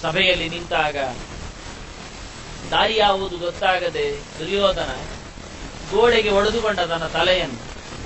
ಸಭೆಯಲ್ಲಿ ನಿಂತಾಗ ದಾರಿ ಯಾವುದು ಗೊತ್ತಾಗದೆ ದುರ್ಯೋಧನ ಗೋಡೆಗೆ ಒಡೆದುಕೊಂಡ ತನ್ನ ತಲೆಯನ್ನು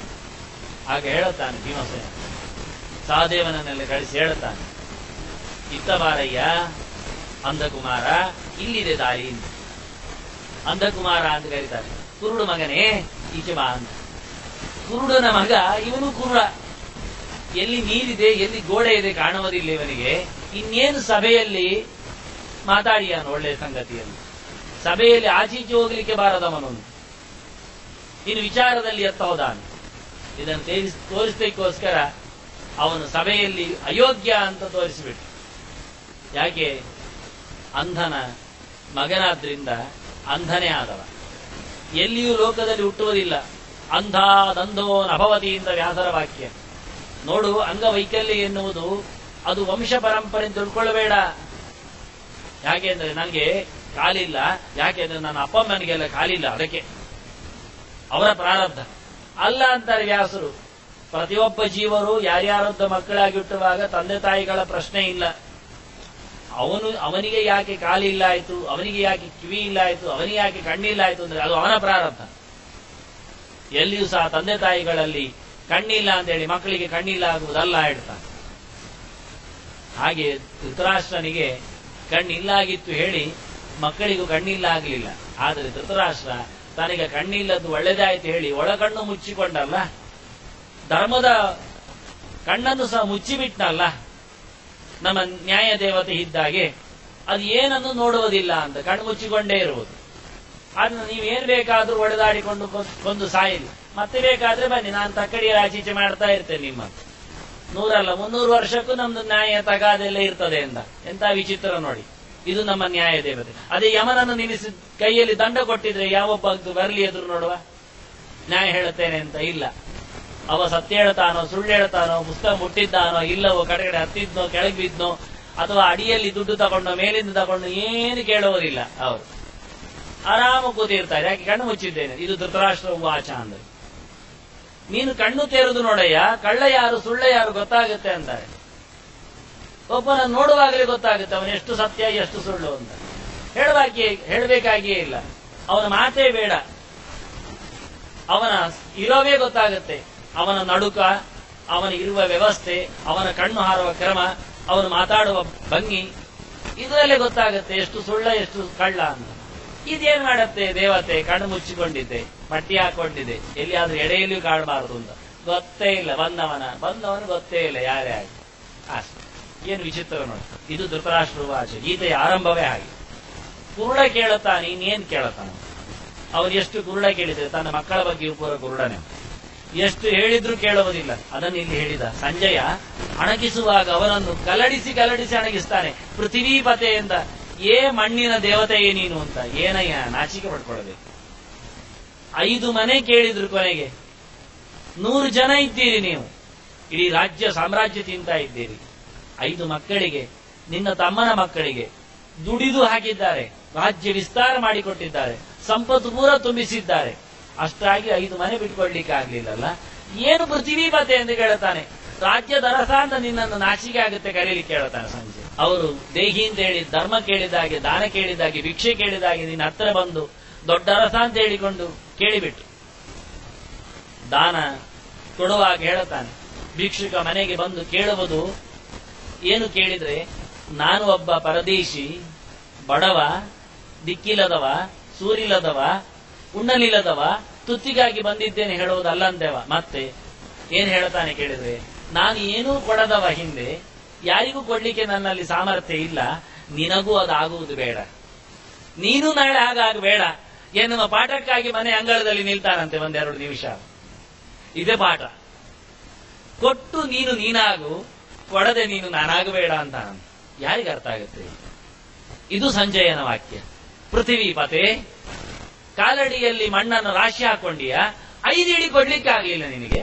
ಆಗ ಹೇಳುತ್ತಾನೆ ಭೀಮಸೇನ ಸಹದೇವನನ್ನೆಲ್ಲ ಕಳಿಸಿ ಹೇಳುತ್ತಾನೆ ಇತ್ತ ಬಾರಯ್ಯ ಅಂಧಕುಮಾರ ಇಲ್ಲಿದೆ ದಾರಿ ಅಂತ. ಅಂಧಕುಮಾರ ಅಂತ ಕರೀತಾರೆ ಕುರುಡು ಮಗನೇ ಈಚೆ ಬಾ ಅಂತ ಕುರುಡನ ಮಗ ಇವನು ಕುರುಡ ಎಲ್ಲಿ ನೀರಿದೆ ಎಲ್ಲಿ ಗೋಡೆ ಇದೆ ಕಾಣುವುದಿಲ್ಲ ಇವನಿಗೆ ಇನ್ನೇನು ಸಭೆಯಲ್ಲಿ ಮಾತಾಡಿಯಾನು ಒಳ್ಳೆಯ ಸಂಗತಿಯನ್ನು ಸಭೆಯಲ್ಲಿ ಆಚೀಚೆ ಹೋಗ್ಲಿಕ್ಕೆ ಬಾರದವನೊಂದು ಇನ್ನು ವಿಚಾರದಲ್ಲಿ ಎತ್ತ ಹೋದಾನು ಇದನ್ನು ತೇರಿಸ್ ತೋರಿಸ್ಲಿಕ್ಕೋಸ್ಕರ ಅವನು ಸಭೆಯಲ್ಲಿ ಅಯೋಗ್ಯ ಅಂತ ತೋರಿಸಿಬಿಟ್ಟು ಯಾಕೆ ಅಂಧನ ಮಗನಾದ್ರಿಂದ ಅಂಧನೇ ಆದವ ಎಲ್ಲಿಯೂ ಲೋಕದಲ್ಲಿ ಹುಟ್ಟುವುದಿಲ್ಲ ಅಂಧ ದಂಧೋ ನಭವತಿ ಅಂತ ವ್ಯಾಸರ ವಾಕ್ಯ ನೋಡು ಅಂಗವೈಕಲ್ಯ ಎನ್ನುವುದು ಅದು ವಂಶ ಪರಂಪರೆ ಅಂತ ತಿಳ್ಕೊಳ್ಳಬೇಡ ಯಾಕೆಂದ್ರೆ ನನಗೆ ಕಾಲಿಲ್ಲ ಯಾಕೆಂದ್ರೆ ನನ್ನ ಅಪ್ಪಮ್ಮನಿಗೆಲ್ಲ ಕಾಲಿಲ್ಲ ಅದಕ್ಕೆ ಅವರ ಪ್ರಾರಬ್ಧ ಅಲ್ಲ ಅಂತಾರೆ ವ್ಯಾಸರು ಪ್ರತಿಯೊಬ್ಬ ಜೀವರು ಯಾರ್ಯಾರದ್ದ ಮಕ್ಕಳಾಗಿ ಹುಟ್ಟುವಾಗ ತಂದೆ ತಾಯಿಗಳ ಪ್ರಶ್ನೆ ಇಲ್ಲ ಅವನು ಅವನಿಗೆ ಯಾಕೆ ಕಾಲಿಲ್ಲ ಆಯ್ತು ಅವನಿಗೆ ಯಾಕೆ ಕಿವಿ ಇಲ್ಲ ಆಯ್ತು ಅವನಿಗೆ ಯಾಕೆ ಕಣ್ಣಿಲ್ಲ ಆಯ್ತು ಅಂದ್ರೆ ಅದು ಅವನ ಪ್ರಾರಬ್ಧ ಎಲ್ಲಿಯೂ ಸಹ ತಂದೆ ತಾಯಿಗಳಲ್ಲಿ ಕಣ್ಣಿಲ್ಲ ಅಂತೇಳಿ ಮಕ್ಕಳಿಗೆ ಕಣ್ಣಿಲ್ಲ ಆಗುವುದಲ್ಲ ಹೇಳ್ತಾನೆ ಹಾಗೆ ಧೃತರಾಷ್ಟ್ರನಿಗೆ ಕಣ್ಣಿಲ್ಲಾಗಿತ್ತು ಹೇಳಿ ಮಕ್ಕಳಿಗೂ ಕಣ್ಣಿಲ್ಲ ಆಗಲಿಲ್ಲ ಆದರೆ ಧೃತರಾಷ್ಟ್ರ ತನಗೆ ಕಣ್ಣಿಲ್ಲದ್ದು ಒಳ್ಳೆದಾಯ್ತು ಹೇಳಿ ಒಳಕಣ್ಣು ಮುಚ್ಚಿಕೊಂಡಲ್ಲ ಧರ್ಮದ ಕಣ್ಣನ್ನು ಸಹ ಮುಚ್ಚಿಬಿಟ್ನಲ್ಲ ನಮ್ಮ ನ್ಯಾಯ ದೇವತೆ ಇದ್ದಾಗೆ ಅದು ಏನನ್ನು ನೋಡುವುದಿಲ್ಲ ಅಂತ ಕಣ್ಣು ಮುಚ್ಚಿಕೊಂಡೇ ಇರುವುದು ಅದನ್ನ ನೀವೇನ್ ಬೇಕಾದ್ರೂ ಒಡೆದಾಡಿಕೊಂಡು ಕೊಂದ್- ಕೊಂದು ಸಾಯಿಲಿ ಮತ್ತೆ ಬೇಕಾದ್ರೆ ಬನ್ನಿ ನಾನು ತಕ್ಕಡಿ ಆಚೀಚೆ ಮಾಡ್ತಾ ಇರ್ತೇನೆ ನಿಮ್ಮ ನೂರಲ್ಲ ಮುನ್ನೂರು ವರ್ಷಕ್ಕೂ ನಮ್ದು ನ್ಯಾಯ ತಗಾದೆಲ್ಲ ಇರ್ತದೆ ಅಂತ ಎಂತ ವಿಚಿತ್ರ ನೋಡಿ ಇದು ನಮ್ಮ ನ್ಯಾಯ ದೇವತೆ ಅದೇ ಯಮನನ್ನು ನಿಲ್ಲಿಸಿ ಕೈಯಲ್ಲಿ ದಂಡ ಕೊಟ್ಟಿದ್ರೆ ಯಾವೊಬ್ಬ ಅದು ಬರಲಿ ಎದುರು ನೋಡುವ ನ್ಯಾಯ ಹೇಳುತ್ತೇನೆ ಅಂತ ಇಲ್ಲ ಅವ ಸತ್ಯ ಹೇಳ್ತಾನೋ ಸುಳ್ಳು ಹೇಳ್ತಾನೋ ಪುಸ್ತಕ ಮುಟ್ಟಿದ್ದಾನೋ ಇಲ್ಲವೋ ಕಡೆಗಡೆ ಹತ್ತಿದ್ನೋ ಕೆಳಗೆ ಬಿದ್ನೋ ಅಥವಾ ಅಡಿಯಲ್ಲಿ ದುಡ್ಡು ತಗೊಂಡೋ ಮೇಲಿಂದ ತಗೊಂಡು ಏನು ಕೇಳುವುದಿಲ್ಲ ಅವರು ಆರಾಮ ಕೂತಿರ್ತಾರೆ ಯಾಕೆ ಕಣ್ಣು ಮುಚ್ಚಿದ್ದೇನೆ ಇದು ಧೃತರಾಷ್ಟ್ರ ವಾಚ ಅಂದ್ರೆ ನೀನು ಕಣ್ಣು ತೆರೆದು ನೋಡಯ್ಯ ಕಳ್ಳ ಯಾರು ಸುಳ್ಳ ಯಾರು ಗೊತ್ತಾಗುತ್ತೆ ಅಂತಾರೆ ಒಬ್ಬನ ನೋಡುವಾಗಲೇ ಗೊತ್ತಾಗುತ್ತೆ ಅವನು ಎಷ್ಟು ಸತ್ಯ ಎಷ್ಟು ಸುಳ್ಳು ಅಂತ ಹೇಳಬೇಕೇ ಹೇಳಬೇಕಾಗಿಯೇ ಇಲ್ಲ ಅವನ ಮಾತೇ ಬೇಡ ಅವನ ಇರೋವೇ ಗೊತ್ತಾಗುತ್ತೆ ಅವನ ನಡುಕ ಅವನ ಇರುವ ವ್ಯವಸ್ಥೆ ಅವನ ಕಣ್ಣು ಹಾರುವ ಕ್ರಮ ಅವನು ಮಾತಾಡುವ ಭಂಗಿ ಇದರಲ್ಲೇ ಗೊತ್ತಾಗುತ್ತೆ ಎಷ್ಟು ಸುಳ್ಳ ಎಷ್ಟು ಕಳ್ಳ ಅಂತ ಇದೇನ್ ಮಾಡತ್ತೆ ದೇವತೆ ಕಣ್ಣು ಮುಚ್ಚಿಕೊಂಡಿದ್ದೆ ಮಟ್ಟಿ ಹಾಕೊಂಡಿದೆ ಎಲ್ಲಿಯಾದ್ರೂ ಎಡೆಯಲ್ಲಿಯೂ ಕಾಣಬಾರದು ಅಂತ ಗೊತ್ತೇ ಇಲ್ಲ ಬಂದವನ ಬಂದವನು ಗೊತ್ತೇ ಇಲ್ಲ ಯಾರೇ ಆಗಿ ಅಷ್ಟೆ ಏನು ವಿಚಿತ್ರ ನೋಡಿ ಇದು ಧೃತರಾಷ್ಟ್ರ ವಾಚ ಗೀತೆಯ ಆರಂಭವೇ ಹಾಗೆ ಕುರುಡ ಕೇಳುತ್ತಾನೆ ಇನ್ನೇನ್ ಕೇಳುತ್ತಾನೆ ಅವನು ಎಷ್ಟು ಕುರುಡ ಕೇಳಿದ್ರೆ ತನ್ನ ಮಕ್ಕಳ ಬಗ್ಗೆ ಪೂರ ಕುರುಡನೆ ಎಷ್ಟು ಹೇಳಿದ್ರು ಕೇಳುವುದಿಲ್ಲ ಅದನ್ನು ಇಲ್ಲಿ ಹೇಳಿದ ಸಂಜಯ ಅಣಗಿಸುವಾಗ ಅವನನ್ನು ಕಲಡಿಸಿ ಕಲಡಿಸಿ ಅಣಗಿಸ್ತಾನೆ ಪೃಥ್ವೀಪತೆಯಿಂದ ಏ ಮಣ್ಣಿನ ದೇವತೆಯೇ ನೀನು ಅಂತ ಏನಯ್ಯ ನಾಚಿಕೆ ಪಡ್ಕೊಳ್ಬೇಕು ಐದು ಮನೆ ಕೇಳಿದ್ರು ಕೊನೆಗೆ ನೂರು ಜನ ಇದ್ದೀರಿ ನೀವು ಇಡೀ ರಾಜ್ಯ ಸಾಮ್ರಾಜ್ಯ ತಿಂತಾ ಇದ್ದೀರಿ ಐದು ಮಕ್ಕಳಿಗೆ ನಿನ್ನ ತಮ್ಮನ ಮಕ್ಕಳಿಗೆ ದುಡಿದು ಹಾಕಿದ್ದಾರೆ ರಾಜ್ಯ ವಿಸ್ತಾರ ಮಾಡಿಕೊಟ್ಟಿದ್ದಾರೆ ಸಂಪತ್ತು ಪೂರ ತುಂಬಿಸಿದ್ದಾರೆ ಅಷ್ಟಾಗಿ ಐದು ಮನೆ ಬಿಟ್ಕೊಳ್ಲಿಕ್ಕೆ ಆಗ್ಲಿಲ್ಲಲ್ಲ ಏನು ಪೃಥ್ವೀಪತೆ ಎಂದು ಕೇಳುತ್ತಾನೆ ರಾಜ್ಯದ ಅರಸ ಅಂತ ನಿನ್ನನ್ನು ನಾಚಿಕೆ ಆಗುತ್ತೆ ಕರೀಲಿಕ್ಕೆ ಹೇಳ್ತಾನೆ ಸಂಜೆ ಅವರು ದೇಹಿ ಅಂತ ಹೇಳಿ ಧರ್ಮ ಕೇಳಿದಾಗೆ ದಾನ ಕೇಳಿದಾಗೆ ಭಿಕ್ಷೆ ಕೇಳಿದಾಗೆ ನಿನ್ನ ಹತ್ರ ಬಂದು ದೊಡ್ಡ ಅರಸ ಅಂತ ಹೇಳಿಕೊಂಡು ಕೇಳಿಬಿಟ್ಟು ದಾನ ಕೊಡುವಾಗ ಹೇಳುತ್ತಾನೆ ಭಿಕ್ಷುಕ ಮನೆಗೆ ಬಂದು ಕೇಳುವುದು ಏನು ಕೇಳಿದ್ರೆ ನಾನು ಒಬ್ಬ ಪರದೇಶಿ ಬಡವ ದಿಕ್ಕಿಲ್ಲದವ ಸೂರಿಲ್ಲದವ ಉಣ್ಣಲಿಲ್ಲದವ ತುತ್ತಿಗಾಗಿ ಬಂದಿದ್ದೇನೆ ಹೇಳುವುದಲ್ಲ ಅಂದೇವ ಮತ್ತೆ ಏನ್ ಹೇಳ್ತಾನೆ ಕೇಳಿದ್ರೆ ನಾನು ಏನೂ ಕೊಡದವ ಹಿಂದೆ ಯಾರಿಗೂ ಕೊಡ್ಲಿಕ್ಕೆ ನನ್ನಲ್ಲಿ ಸಾಮರ್ಥ್ಯ ಇಲ್ಲ ನಿನಗೂ ಅದಾಗುವುದು ಬೇಡ ನೀನು ನಾಳೆ ಹಾಗಾಗಬೇಡ ಎನ್ನುವ ಪಾಠಕ್ಕಾಗಿ ಮನೆ ಅಂಗಳದಲ್ಲಿ ನಿಲ್ತಾನಂತೆ ಒಂದೆರಡು ನಿಮಿಷ ಇದೇ ಪಾಠ ಕೊಟ್ಟು ನೀನು ನೀನಾಗು ಕೊಡದೆ ನೀನು ನಾನಾಗಬೇಡ ಅಂತ ಯಾರಿಗೆ ಅರ್ಥ ಆಗುತ್ತೆ ಇದು ಸಂಜಯನ ವಾಕ್ಯ ಪೃಥ್ವಿ ಪತೆ ಕಾಲಡಿಯಲ್ಲಿ ಮಣ್ಣನ್ನು ರಾಶಿ ಹಾಕೊಂಡಿಯ ಐದು ಇಡಿ ಕೊಡ್ಲಿಕ್ಕೆ ಆಗಲಿಲ್ಲ ನಿನಗೆ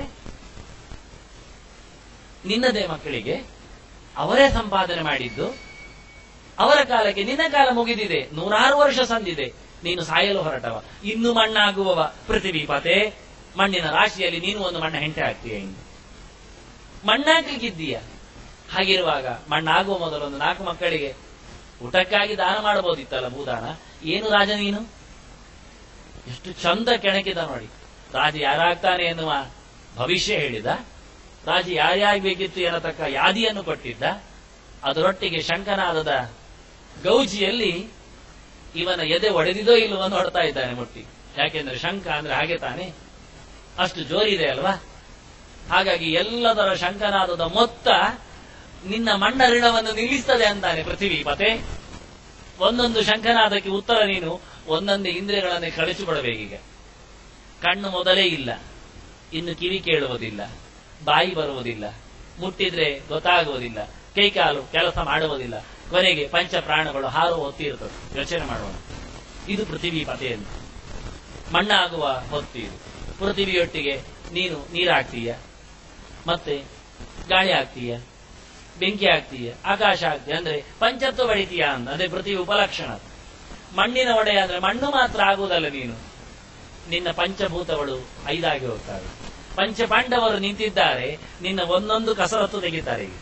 ನಿನ್ನದೇ ಮಕ್ಕಳಿಗೆ ಅವರೇ ಸಂಪಾದನೆ ಮಾಡಿದ್ದು ಅವರ ಕಾಲಕ್ಕೆ ನಿನ್ನ ಕಾಲ ಮುಗಿದಿದೆ ನೂರಾರು ವರ್ಷ ಸಂದಿದೆ ನೀನು ಸಾಯಲು ಹೊರಟವ ಇನ್ನು ಮಣ್ಣಾಗುವವ ಪೃಥ್ವಿ ಪತೆ ಮಣ್ಣಿನ ರಾಶಿಯಲ್ಲಿ ನೀನು ಒಂದು ಮಣ್ಣ ಹೆಂಟೆ ಹಾಕ್ತೀಯ ಇನ್ನು ಮಣ್ಣಾಗ್ಲಿಕ್ಕಿದ್ದೀಯ ಹಾಗಿರುವಾಗ ಮಣ್ಣಾಗುವ ಮೊದಲು ಒಂದು ನಾಲ್ಕು ಮಕ್ಕಳಿಗೆ ಊಟಕ್ಕಾಗಿ ದಾನ ಮಾಡಬಹುದಿತ್ತಲ್ಲ ಭೂದಾನ ಏನು ರಾಜ ನೀನು ಎಷ್ಟು ಚಂದ ಕೆಣಕಿದ ನೋಡಿ ರಾಜ ಯಾರಾಗ್ತಾನೆ ಎನ್ನುವ ಭವಿಷ್ಯ ಹೇಳಿದ ರಾಜ ಯಾರ್ಯಾಗಬೇಕಿತ್ತು ಎನ್ನತಕ್ಕ ಯಾದಿಯನ್ನು ಕೊಟ್ಟಿದ್ದ ಅದರೊಟ್ಟಿಗೆ ಶಂಕನಾದದ ಗೌಜಿಯಲ್ಲಿ ಇವನ ಎದೆ ಒಡೆದಿದೋ ಇಲ್ಲವೋ ನೋಡ್ತಾ ಇದ್ದಾನೆ ಮುಟ್ಟಿ ಯಾಕೆಂದ್ರೆ ಶಂಕ ಅಂದ್ರೆ ಹಾಗೆ ತಾನೆ ಅಷ್ಟು ಜೋರಿದೆ ಅಲ್ವಾ ಹಾಗಾಗಿ ಎಲ್ಲದರ ಶಂಕನಾದದ ಮೊತ್ತ ನಿನ್ನ ಮಣ್ಣ ಋಣವನ್ನು ನಿಲ್ಲಿಸ್ತದೆ ಅಂತಾನೆ ಪೃಥ್ವಿ ಪತೆ ಒಂದೊಂದು ಶಂಕನಾದಕ್ಕೆ ಉತ್ತರ ನೀನು ಒಂದೊಂದು ಇಂದ್ರಿಯಗಳನ್ನೇ ಕಳಿಸಿಬಿಡಬೇಕೀಗ ಕಣ್ಣು ಮೊದಲೇ ಇಲ್ಲ ಇನ್ನು ಕಿವಿ ಕೇಳುವುದಿಲ್ಲ ಬಾಯಿ ಬರುವುದಿಲ್ಲ ಮುಟ್ಟಿದ್ರೆ ಗೊತ್ತಾಗುವುದಿಲ್ಲ ಕೈಕಾಲು ಕೆಲಸ ಮಾಡುವುದಿಲ್ಲ ಕೊನೆಗೆ ಪಂಚ ಪ್ರಾಣಗಳು ಹಾರು ಹೊತ್ತಿರ್ತದೆ ಯೋಚನೆ ಮಾಡೋಣ ಇದು ಪೃಥ್ವಿ ಪತೆಯನ್ನು ಮಣ್ಣಾಗುವ ಹೊತ್ತು ಇದು ಪೃಥ್ವಿಯೊಟ್ಟಿಗೆ ನೀನು ನೀರಾಗ್ತೀಯ ಮತ್ತೆ ಗಾಳಿ ಆಗ್ತೀಯ ಬೆಂಕಿ ಆಗ್ತೀಯ ಆಕಾಶ ಆಗ್ತೀಯ ಅಂದ್ರೆ ಪಂಚತ್ವ ಬಡಿತೀಯ ಅಂತ ಅದೇ ಪೃಥ್ವಿ ಉಪಲಕ್ಷಣ ಮಣ್ಣಿನ ಒಡೆಯ ಅಂದ್ರೆ ಮಣ್ಣು ಮಾತ್ರ ಆಗುವುದಲ್ಲ ನೀನು ನಿನ್ನ ಪಂಚಭೂತಗಳು ಐದಾಗಿ ಹೋಗ್ತವೆ ಪಂಚ ಪಾಂಡವರು ನಿಂತಿದ್ದಾರೆ ನಿನ್ನ ಒಂದೊಂದು ಕಸರತ್ತು ತೆಗಿತಾರೆ ಈಗ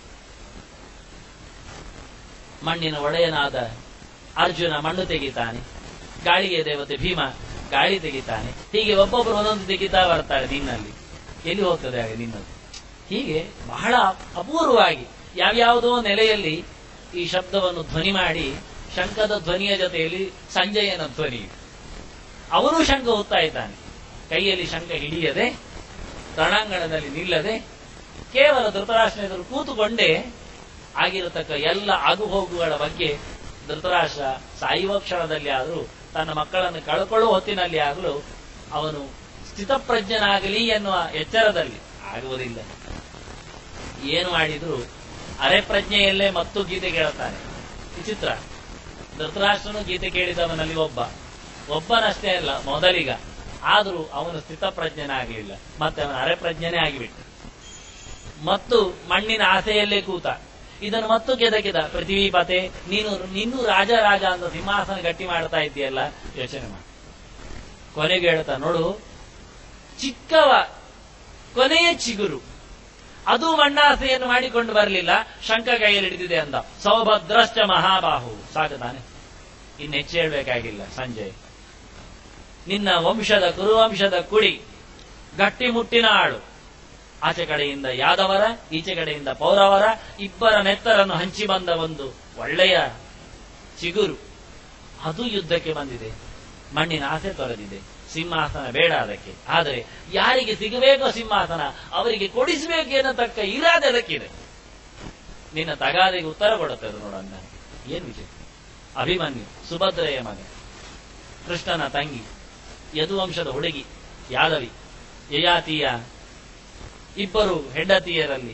ಮಣ್ಣಿನ ಒಡೆಯನಾದ ಅರ್ಜುನ ಮಣ್ಣು ತೆಗಿತಾನೆ ಗಾಳಿಗೆ ದೇವತೆ ಭೀಮ ಗಾಳಿ ತೆಗಿತಾನೆ ಹೀಗೆ ಒಬ್ಬೊಬ್ಬರು ಒಂದೊಂದು ತೆಗಿತಾ ಬರ್ತಾರೆ ನಿನ್ನಲ್ಲಿ ಎಲ್ಲಿ ಹೋಗ್ತದೆ ಆಗ ನಿನ್ನದು ಹೀಗೆ ಬಹಳ ಅಪೂರ್ವವಾಗಿ ಯಾವ್ಯಾವುದೋ ನೆಲೆಯಲ್ಲಿ ಈ ಶಬ್ದವನ್ನು ಧ್ವನಿ ಮಾಡಿ ಶಂಖದ ಧ್ವನಿಯ ಜೊತೆಯಲ್ಲಿ ಸಂಜಯನ ಧ್ವನಿ ಅವನು ಶಂಖ ಹೊತ್ತಾ ಇದ್ದಾನೆ ಕೈಯಲ್ಲಿ ಶಂಖ ಹಿಡಿಯದೆ ರಣಾಂಗಣದಲ್ಲಿ ನಿಲ್ಲದೆ ಕೇವಲ ಧೃತರಾಷ್ಟ್ರ ಎದುರು ಕೂತುಕೊಂಡೇ ಆಗಿರತಕ್ಕ ಎಲ್ಲ ಆಗುಹೋಗುಗಳ ಬಗ್ಗೆ ಧೃತರಾಷ್ಟ್ರ ಸಾಯುವ ಕ್ಷಣದಲ್ಲಿ ಆದರೂ ತನ್ನ ಮಕ್ಕಳನ್ನು ಕಳ್ಕೊಳ್ಳುವ ಹೊತ್ತಿನಲ್ಲಿ ಆಗಲು ಅವನು ಸ್ಥಿತಪ್ರಜ್ಞನಾಗಲಿ ಎನ್ನುವ ಎಚ್ಚರದಲ್ಲಿ ಆಗುವುದಿಲ್ಲ ಏನು ಮಾಡಿದ್ರು ಅರೆ ಪ್ರಜ್ಞೆಯಲ್ಲೇ ಮತ್ತು ಗೀತೆ ಕೇಳುತ್ತಾನೆ ವಿಚಿತ್ರ ಧೃತರಾಷ್ಟ್ರನು ಗೀತೆ ಕೇಳಿದವನಲ್ಲಿ ಒಬ್ಬ ಒಬ್ಬನಷ್ಟೇ ಅಲ್ಲ ಮೊದಲಿಗ ಆದರೂ ಅವನು ಸ್ಥಿತಪ್ರಜ್ಞನಾಗಲಿಲ್ಲ ಮತ್ತೆ ಅವನ ಅರೆಪ್ರಜ್ಞನೇ ಆಗಿಬಿಟ್ಟ ಮತ್ತು ಮಣ್ಣಿನ ಆಸೆಯಲ್ಲೇ ಕೂತ ಇದನ್ನು ಮತ್ತು ಕೆದಕಿದ ಪೃಥ್ವೀಪತೆ ನೀನು ನಿನ್ನೂ ರಾಜ ರಾಜ ಅಂತ ಸಿಂಹಾಸನ ಗಟ್ಟಿ ಮಾಡ್ತಾ ಇದ್ದೀಯಲ್ಲ ಯೋಚನೆ ಮಾಡಿ ಕೊನೆಗೆ ಹೇಳ್ತಾ ನೋಡು ಚಿಕ್ಕವ ಕೊನೆಯ ಚಿಗುರು ಅದು ಮಣ್ಣಾಸೆಯನ್ನು ಮಾಡಿಕೊಂಡು ಬರಲಿಲ್ಲ ಶಂಕ ಕೈಯಲ್ಲಿ ಹಿಡಿದಿದೆ ಅಂದ ಸೌಭದ್ರಶ್ಚ ಮಹಾಬಾಹು ಸಾಕು ತಾನೆ ಇನ್ನು ಹೆಚ್ಚು ಹೇಳ್ಬೇಕಾಗಿಲ್ಲ ಸಂಜಯ್ ನಿನ್ನ ವಂಶದ ಕುರುವಂಶದ ಕುಡಿ ಗಟ್ಟಿ ಮುಟ್ಟಿನ ಆಳು ಆಚೆ ಕಡೆಯಿಂದ ಯಾದವರ ಈಚೆ ಕಡೆಯಿಂದ ಪೌರವರ ಇಬ್ಬರ ನೆತ್ತರನ್ನು ಹಂಚಿ ಬಂದ ಒಂದು ಒಳ್ಳೆಯ ಚಿಗುರು ಅದು ಯುದ್ಧಕ್ಕೆ ಬಂದಿದೆ ಮಣ್ಣಿನ ಆಸೆ ತೊರೆದಿದೆ ಸಿಂಹಾಸನ ಬೇಡ ಅದಕ್ಕೆ ಆದರೆ ಯಾರಿಗೆ ಸಿಗಬೇಕೋ ಸಿಂಹಾಸನ ಅವರಿಗೆ ಕೊಡಿಸಬೇಕು ಎನ್ನತಕ್ಕ ಇರಾದೆ ಅದಕ್ಕಿದೆ ನಿನ್ನ ತಗಾದೆಗೆ ಉತ್ತರ ಕೊಡುತ್ತದೆ ನೋಡಣ್ಣ ಏನ್ ವಿಷಯ ಅಭಿಮನ್ಯು ಸುಭದ್ರೆಯ ಮಗ ಕೃಷ್ಣನ ತಂಗಿ ಯದುವಂಶದ ಹುಡುಗಿ ಯಾದವಿ ಯಯಾತಿಯ ಇಬ್ಬರು ಹೆಂಡತಿಯರಲ್ಲಿ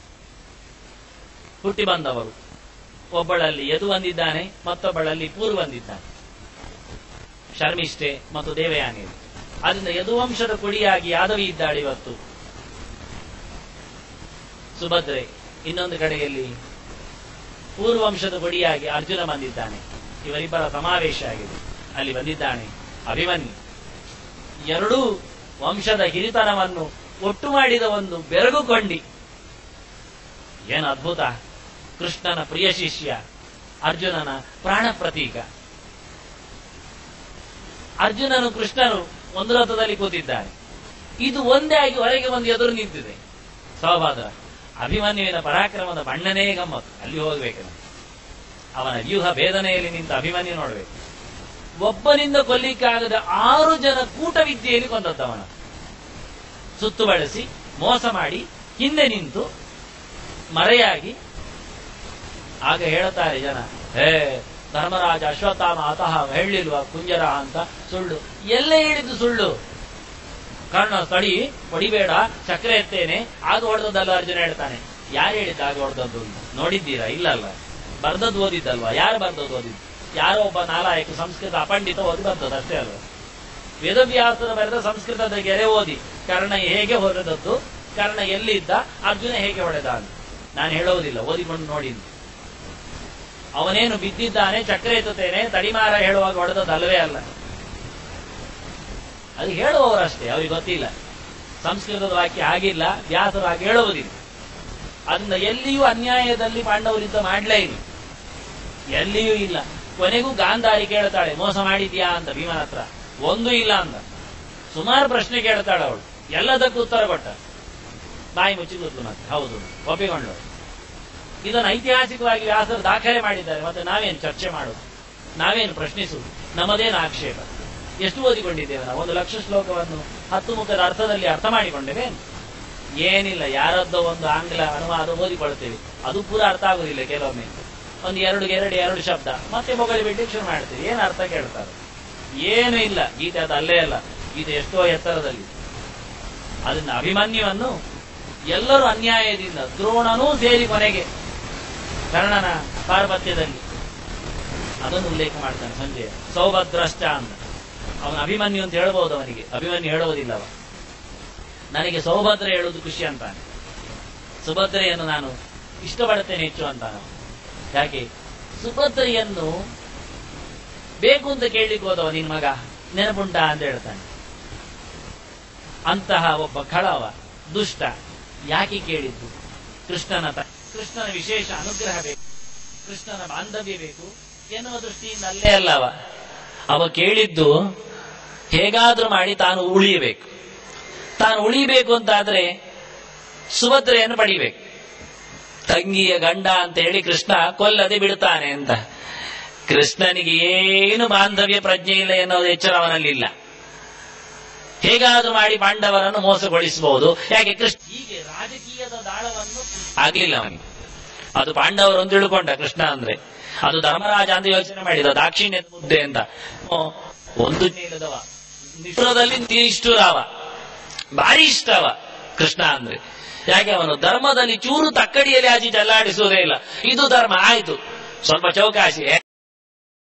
ಹುಟ್ಟಿ ಬಂದವರು ಒಬ್ಬಳಲ್ಲಿ ಯದು ಬಂದಿದ್ದಾನೆ ಮತ್ತೊಬ್ಬಳಲ್ಲಿ ಪೂರ್ವ ಬಂದಿದ್ದಾನೆ ಶರ್ಮಿಷ್ಠೆ ಮತ್ತು ದೇವಯಾನಿ ಆದ್ರಿಂದ ಯದುವಂಶದ ಕುಡಿಯಾಗಿ ಯಾದವಿ ಇದ್ದಾಳೆ ಇವತ್ತು ಸುಭದ್ರೆ ಇನ್ನೊಂದು ಕಡೆಯಲ್ಲಿ ಪೂರ್ವಂಶದ ಕೊಡಿಯಾಗಿ ಅರ್ಜುನ ಬಂದಿದ್ದಾನೆ ಇವರಿಬ್ಬರ ಸಮಾವೇಶ ಆಗಿದೆ ಅಲ್ಲಿ ಬಂದಿದ್ದಾನೆ ಅಭಿಮನ್ಯು ಎರಡೂ ವಂಶದ ಹಿರಿತನವನ್ನು ಒಟ್ಟು ಮಾಡಿದ ಒಂದು ಬೆರಗುಕೊಂಡಿ ಏನು ಅದ್ಭುತ ಕೃಷ್ಣನ ಪ್ರಿಯ ಶಿಷ್ಯ ಅರ್ಜುನನ ಪ್ರಾಣ ಪ್ರತೀಕ ಅರ್ಜುನನು ಕೃಷ್ಣನು ಒಂದು ರಥದಲ್ಲಿ ಕೂತಿದ್ದಾರೆ ಇದು ಒಂದೇ ಆಗಿ ಹೊರಗೆ ಒಂದು ಎದುರು ನಿಂತಿದೆ ಸೌಭಾದ್ರ ಅಭಿಮನ್ಯುವಿನ ಪರಾಕ್ರಮದ ಬಣ್ಣನೇ ಗಮ್ಮತ್ತು ಅಲ್ಲಿ ಹೋಗ್ಬೇಕು ನಾವು. ಅವನ ವ್ಯೂಹ ಭೇದನೆಯಲ್ಲಿ ನಿಂತ ಅಭಿಮನ್ಯು ನೋಡ್ಬೇಕು ಒಬ್ಬನಿಂದ ಕೊಲ್ಲಿಕ್ಕಾಗದ ಆರು ಜನ ಕೂಟ ವಿದ್ಯೆಯಲ್ಲಿ ಕೊಂದದ್ದವನ ಸುತ್ತು ಬಳಸಿ ಮೋಸ ಮಾಡಿ ಹಿಂದೆ ನಿಂತು ಮರೆಯಾಗಿ ಆಗ ಹೇಳುತ್ತಾರೆ ಜನ ಹೇ ಧರ್ಮರಾಜ ಅಶ್ವತ್ಥಾಮ ಅತಃ ಹೇಳಿಲ್ವಾ ಕುಂಜರ ಅಂತ ಸುಳ್ಳು ಎಲ್ಲೇ ಹೇಳಿದ್ದು ಸುಳ್ಳು ಕರ್ಣ ಸ್ಥಳಿ ಹೊಡಿಬೇಡ ಚಕ್ರ ಎತ್ತೇನೆ ಆಗ ಹೊಡೆದದ್ದಲ್ಲ ಅರ್ಜುನ ಹೇಳ್ತಾನೆ ಯಾರು ಹೇಳಿದ್ದ ಆಗ ಹೊಡೆದದ್ದು ಅಂತ? ನೋಡಿದ್ದೀರಾ ಇಲ್ಲಲ್ಲ ಬರ್ದದ್ದು ಓದಿದ್ದಲ್ವಾ ಯಾರು ಬರ್ದದ್ದು ಓದಿದ್ದು ಯಾರೋ ಒಬ್ಬ ನಾಲಾಯಕ ಸಂಸ್ಕೃತ ಅಪಂಡಿತ ಓದಿ ಬರ್ದದ್ದು ಅಷ್ಟೇ ಅಲ್ವಾ ವೇದವ್ಯಾಸನ ಬರೆದ ಸಂಸ್ಕೃತದ ಗೆರೆ ಓದಿ ಕರ್ಣ ಹೇಗೆ ಹೊಡೆದದ್ದು ಕರ್ಣ ಎಲ್ಲಿದ್ದ ಅರ್ಜುನ ಹೇಗೆ ಹೊಡೆದ ಅಂತ ನಾನು ಹೇಳುವುದಿಲ್ಲ ಓದಿಕೊಂಡು ನೋಡಿ ಅವನೇನು ಬಿದ್ದಿದ್ದಾನೆ ಚಕ್ರ ಎತ್ತುತ್ತೇನೆ ತಡಿಮಾರ ಹೇಳುವಾಗ ಹೊಡೆದದ್ದಲ್ಲವೇ ಅಲ್ಲ ಅದು ಹೇಳುವವರಷ್ಟೇ ಅವ್ರಿಗೆ ಗೊತ್ತಿಲ್ಲ ಸಂಸ್ಕೃತದ ವಾಕ್ಯ ಆಗಿಲ್ಲ ವ್ಯಾಸರು ಹಾಗೆ ಹೇಳುವುದಿಲ್ಲ ಅದರಿಂದ ಎಲ್ಲಿಯೂ ಅನ್ಯಾಯದಲ್ಲಿ ಪಾಂಡವರು ಯುದ್ಧ ಮಾಡಲೇ ಇಲ್ಲ ಎಲ್ಲಿಯೂ ಇಲ್ಲ ಕೊನೆಗೂ ಗಾಂಧಾರಿ ಕೇಳ್ತಾಳೆ ಮೋಸ ಮಾಡಿದ್ಯಾ ಅಂತ ಭೀಮನ ಹತ್ರ ಒಂದು ಇಲ್ಲ ಅಂದ ಸುಮಾರು ಪ್ರಶ್ನೆ ಕೇಳ್ತಾಳೆ ಅವಳು ಎಲ್ಲದಕ್ಕೂ ಉತ್ತರ ಕೊಟ್ಟ ಬಾಯಿ ಮುಚ್ಚಿ ಕೂತ್ಲು ಮತ್ತೆ ಹೌದು ಒಪ್ಪಿಕೊಂಡು ಇದನ್ನು ಐತಿಹಾಸಿಕವಾಗಿ ವ್ಯಾಸರು ದಾಖಲೆ ಮಾಡಿದ್ದಾರೆ ಮತ್ತೆ ನಾವೇನು ಚರ್ಚೆ ಮಾಡೋದು ನಾವೇನು ಪ್ರಶ್ನಿಸುವುದು ನಮ್ಮದೇನು ಆಕ್ಷೇಪ ಎಷ್ಟು ಓದಿಕೊಂಡಿದ್ದೇವೆ ನಾವು ಒಂದು ಲಕ್ಷ ಶ್ಲೋಕವನ್ನು ಹತ್ತು ಮುಖದ ಅರ್ಥದಲ್ಲಿ ಅರ್ಥ ಮಾಡಿಕೊಂಡೇವೆ ಏನಿಲ್ಲ ಯಾರದ್ದೋ ಒಂದು ಆಂಗ್ಲ ಅನುವಾದ ಓದಿಕೊಳ್ತೇವೆ ಅದು ಪೂರ ಅರ್ಥ ಆಗುದಿಲ್ಲ ಕೆಲವೊಮ್ಮೆ ಒಂದು ಎರಡು ಎರಡು ಎರಡು ಶಬ್ದ ಮತ್ತೆ ಮೊಗಲಿ ಬಿಟ್ಟು ಶುರು ಮಾಡ್ತೀವಿ ಏನು ಅರ್ಥ ಕೇಳ್ತಾರೆ ಏನು ಇಲ್ಲ ಗೀತೆ ಅದು ಅಲ್ಲೇ ಅಲ್ಲ ಗೀತೆ ಎಷ್ಟೋ ಎತ್ತರದಲ್ಲಿ ಅದನ್ನ ಅಭಿಮನ್ಯುವನ್ನು ಎಲ್ಲರೂ ಅನ್ಯಾಯದಿಂದ ದ್ರೋಣನೂ ಸೇರಿ ಕೊನೆಗೆ ಕರ್ಣನ ಪಾರ್ವತ್ಯದಲ್ಲಿ ಅದನ್ನು ಉಲ್ಲೇಖ ಮಾಡ್ತಾನೆ ಸಂಜೆ ಸೌಭದ್ರಷ್ಟ ಅಂತ ಅವನ ಅಭಿಮನ್ಯು ಅಂತ ಹೇಳ್ಬೋದು ಅವನಿಗೆ ಅಭಿಮನ್ಯು ಹೇಳುವುದಿಲ್ಲ ಅವ ನನಗೆ ಸೌಭದ್ರ ಹೇಳುವುದು ಖುಷಿ ಅಂತಾನೆ ಸುಭದ್ರೆಯನ್ನು ನಾನು ಇಷ್ಟಪಡುತ್ತೇನೆ ಹೆಚ್ಚು ಅಂತಾನೆ ಅವನು. ಯಾಕೆ ಸುಭದ್ರೆಯನ್ನು ಬೇಕು ಅಂತ ಕೇಳಲಿಕ್ಕೆ ಹೋದವ ನಿನ್ ಮಗ ನೆನಪುಂಟಾ ಅಂತ ಹೇಳ್ತಾನೆ ಅಂತಹ ಒಬ್ಬ ಖಳವ ದುಷ್ಟ ಯಾಕೆ ಕೇಳಿದ್ದು ಕೃಷ್ಣನ ತ- ಕೃಷ್ಣನ ವಿಶೇಷ ಅನುಗ್ರಹ ಬೇಕು ಕೃಷ್ಣನ ಬಾಂಧವ್ಯ ಬೇಕು ಎನ್ನುವ ದೃಷ್ಟಿಯಿಂದ ಅಲ್ಲೇ ಅಲ್ಲವ ಅವ ಕೇಳಿದ್ದು ಹೇಗಾದ್ರೂ ಮಾಡಿ ತಾನು ಉಳಿಯಬೇಕು ತಾನು ಉಳಿಬೇಕು ಅಂತಾದ್ರೆ ಸುಭದ್ರೆಯನ್ನು ಪಡಿಬೇಕು ತಂಗಿಯ ಗಂಡ ಅಂತ ಹೇಳಿ ಕೃಷ್ಣ ಕೊಲ್ಲದೆ ಬಿಡ್ತಾನೆ ಅಂತ ಕೃಷ್ಣನಿಗೆ ಏನು ಬಾಂಧವ್ಯ ಪ್ರಜ್ಞೆ ಇಲ್ಲ ಎನ್ನುವುದು ಎಚ್ಚರ ಅವನಲ್ಲಿಲ್ಲ ಹೇಗಾದ್ರೂ ಮಾಡಿ ಪಾಂಡವರನ್ನು ಮೋಸಗೊಳಿಸಬಹುದು ಯಾಕೆ ಕೃಷ್ಣ ಹೀಗೆ ರಾಜಕೀಯದ ದಾಳವನ್ನು ಆಗ್ಲಿಲ್ಲ ಅವನಿಗೆ ಅದು ಪಾಂಡವರು ಅಂತ ತಿಳ್ಕೊಂಡ ಕೃಷ್ಣ ಅಂದ್ರೆ ಅದು ಧರ್ಮರಾಜ ಅಂತ ಯೋಚನೆ ಮಾಡಿದ ದಾಕ್ಷಿಣ್ಯದ ಮುದ್ದೆ ಅಂತ ಓ, ಒಂದು ಇಲ್ಲದವ ನಿಷ್ಠುರದಲ್ಲಿ ನಿಷ್ಠುರವ ಭಾರಿ ಇಷ್ಟವ ಕೃಷ್ಣ ಅಂದ್ರೆ ಯಾಕೆ ಅವನು ಧರ್ಮದಲ್ಲಿ ಚೂರು ತಕ್ಕಡಿಯಲ್ಲಿ ಆಚೆ ಜಲ್ಲಾಡಿಸುವುದೇ ಇಲ್ಲ ಇದು ಧರ್ಮ ಆಯ್ತು ಸ್ವಲ್ಪ ಚೌಕಾಸಿ